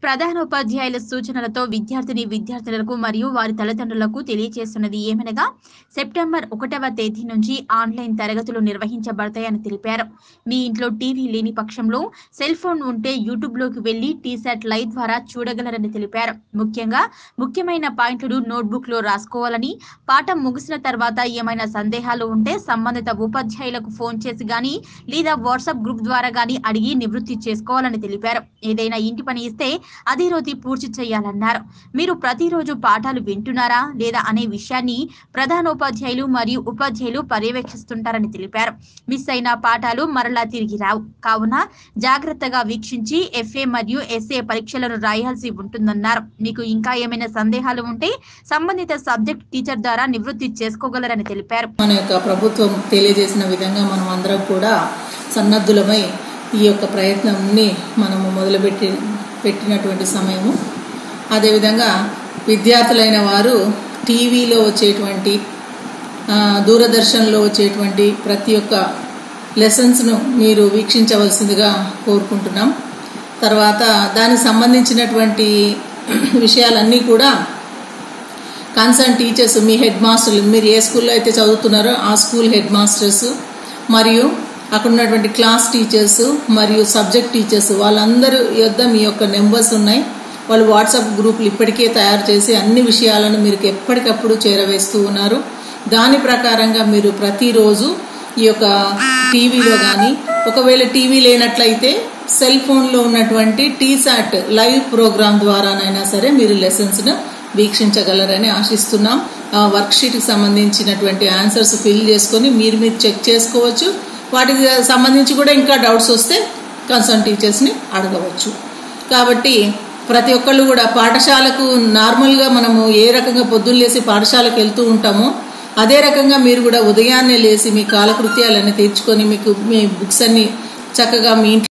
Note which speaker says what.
Speaker 1: ప్రధానోపాధ్యాయుల సూచనలతో విద్యార్థిని విద్యార్థులకు మరియు వారి తల్లిదండ్రులకు తెలియజేస్తున్నది ఏమనగా సెప్టెంబర్ ఒకటవ తేదీ నుంచి ఆన్లైన్ తరగతులు నిర్వహించబడతాయని తెలిపారు మీ ఇంట్లో టీవీ లేని పక్షంలో సెల్ ఫోన్ ఉంటే యూట్యూబ్ లోకి వెళ్లి టీసాట్ లైవ్ ద్వారా చూడగలరని తెలిపారు ముఖ్యంగా ముఖ్యమైన పాయింట్లను నోట్బుక్ లో రాసుకోవాలని పాఠం ముగిసిన తర్వాత ఏమైనా సందేహాలు ఉంటే సంబంధిత ఉపాధ్యాయులకు ఫోన్ చేసి గాని లేదా వాట్సాప్ గ్రూప్ ద్వారా గాని అడిగి నివృత్తి చేసుకోవాలని తెలిపారు ఏదైనా ఇంటి పని ఇస్తే అదే రోజు పూర్తి చేయాలన్నారు మీరు ప్రతిరోజు పాఠాలు వింటున్నారా లేదా అనే విషయాన్ని ప్రధానోపాధ్యాయులు మరియు ఉపాధ్యాయులు పర్యవేక్షిస్తుంటారని తెలిపారు మిస్ అయిన పాఠాలు మరలా తిరిగి రావు కావున జాగ్రత్తగా వీక్షించి ఎఫ్ఏ మరియు ఎస్ఏ పరీక్షలను రాయాల్సి ఉంటుందన్నారు మీకు ఇంకా ఏమైనా సందేహాలు ఉంటే సంబంధిత సబ్జెక్ట్ టీచర్ ద్వారా నివృత్తి చేసుకోగలరని తెలిపారు
Speaker 2: మన యొక్క ప్రభుత్వం తెలియజేసిన విధంగా మనం అందరం కూడా సన్నద్ధులమై ఈ యొక్క ప్రయత్నంని మనము మొదలుపెట్టి పెట్టినటువంటి సమయము అదేవిధంగా విద్యార్థులైన వారు టీవీలో వచ్చేటువంటి ఆ, దూరదర్శన్లో వచ్చేటువంటి ప్రతి ఒక్క లెసన్స్ను మీరు వీక్షించవలసిందిగా కోరుకుంటున్నాం తర్వాత దానికి సంబంధించినటువంటి విషయాలన్నీ కూడా కన్సర్న్ టీచర్స్ మీ హెడ్ మాస్టర్లు మీరు ఏ స్కూల్లో అయితే చదువుతున్నారో ఆ స్కూల్ హెడ్ మాస్టర్స్ మరియు అక్కడ ఉన్నటువంటి క్లాస్ టీచర్స్ మరియు సబ్జెక్ట్ టీచర్స్ వాళ్ళందరూ యొద్ద మీ యొక్క నెంబర్స్ ఉన్నాయి వాళ్ళు వాట్సాప్ గ్రూపులు ఇప్పటికే తయారు చేసి అన్ని విషయాలను మీరు ఎప్పటికప్పుడు చేరవేస్తూ ఉన్నారు దాని ప్రకారంగా మీరు ప్రతిరోజు ఈ యొక్క టీవీలో కానీ ఒకవేళ టీవీ లేనట్లయితే సెల్ ఫోన్లో ఉన్నటువంటి టీసాట్ లైవ్ ప్రోగ్రామ్ ద్వారానైనా సరే మీరు లెసన్స్ను వీక్షించగలరని ఆశిస్తున్నాం ఆ వర్క్ షీట్కి సంబంధించినటువంటి ఆన్సర్స్ ఫిల్ చేసుకొని మీరు మీరు చెక్ చేసుకోవచ్చు వాటికి సంబంధించి కూడా ఇంకా డౌట్స్ వస్తే కన్సర్న్ టీచర్స్ని అడగవచ్చు కాబట్టి ప్రతి ఒక్కళ్ళు కూడా పాఠశాలకు నార్మల్గా మనము ఏ రకంగా పొద్దున్న లేసి పాఠశాలకు వెళ్తూ ఉంటామో అదే రకంగా మీరు కూడా ఉదయాన్నే లేచి మీ కాలకృత్యాలన్నీ తీర్చుకొని మీకు మీ బుక్స్ అన్ని చక్కగా మీ ఇంట్లో